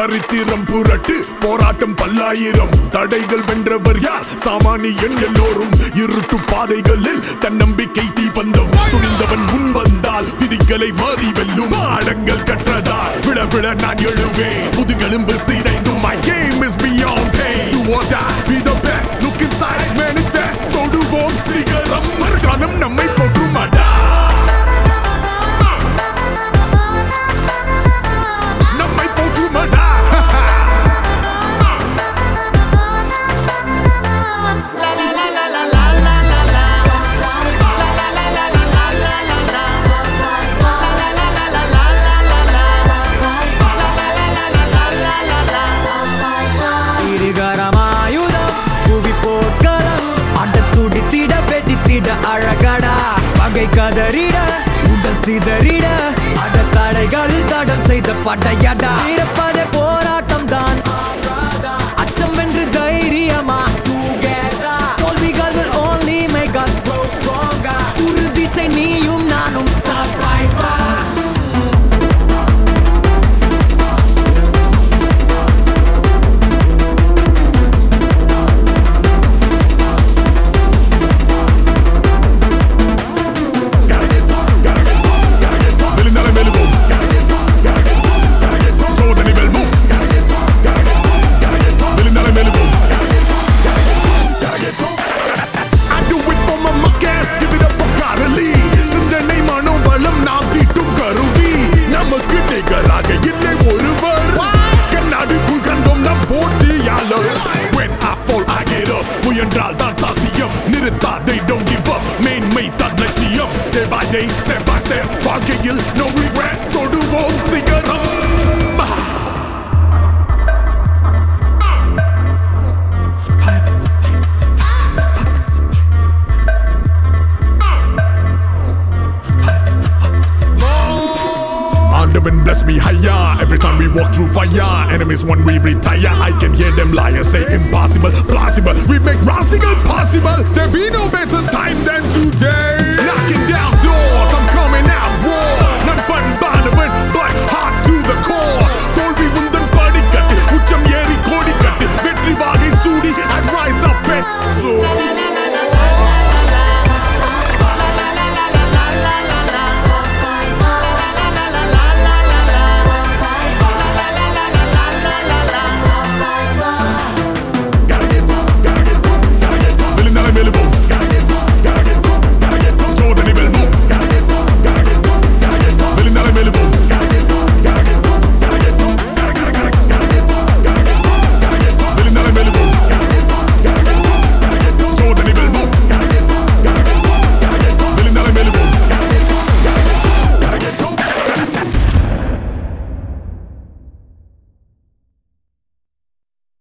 சரித்திரம் புரட்டு போராட்டம் பல்லாயிரம் தடைகள் வென்றவர் யார் சாமானியன் எல்லோரும் இருட்டு பாதைகளில் தன்னம்பிக்கை தீபந்தம் துணிந்தவன் முன் வந்தால் விதிகளை மாறி வெல்லும் ஆழங்கள் கற்றதால் விழ விழ நான் எழுவேன் முதுகெலும்பு சிதைந்தும் my game is beyond pain do or die be the best look inside manifest தொடுவோம் சிகரம் மறுகாலம் நம்மை போற்றுமாடா நம்மை போற்றுமாடா இருகரமாயுதம் புவி போர்க்களம் அண்ட துடித்திட வெடித்திட அழகடா பகை கதறிட உடல் சிதறிட அட தடைகள் தடம் செய்த படையடா இருப்பதே போராட்டம் தான் அச்சம் என்று தைரியமா together. தோல்விகள் will only make us grow stronger. உறுதிசை நீயும் நானும் survivor. விழுந்தாலே மெலுவோம் சோதனை வெல்வோம் விழுந்தாலே மெலுவோம் I do it for my muckers, give it up for Carly. சிந்தனை மனோபலம் நாம் தீட்டும் கருவி நமக்கு நிகராக இல்லை ஒருவர் கண்ணாடிக்குள் கண்டோம் நம் போட்டியாளர் When I fall, I get up. முயன்றால் தான் சாத்தியம் நிறுத்தாதை don't give up மேன்மை தான் லட்சியம் day by day step by step வாழ்க்கையில் no regrets தொடுவோம் சிகரம் Underman bless me higher every time we walk through fire. Enemies when we retire, I can hear them liars say impossible, plausible. We make radical possible. There be no better time than today. Knocking down doors, I'm coming out war. நம் பண்பானவன் black heart to the core. தோல்வி உந்தன் படிக்கட்டு உச்சம் ஏறி கோடி கட்டு வெற்றி வாகை சூடி I rise up and soar.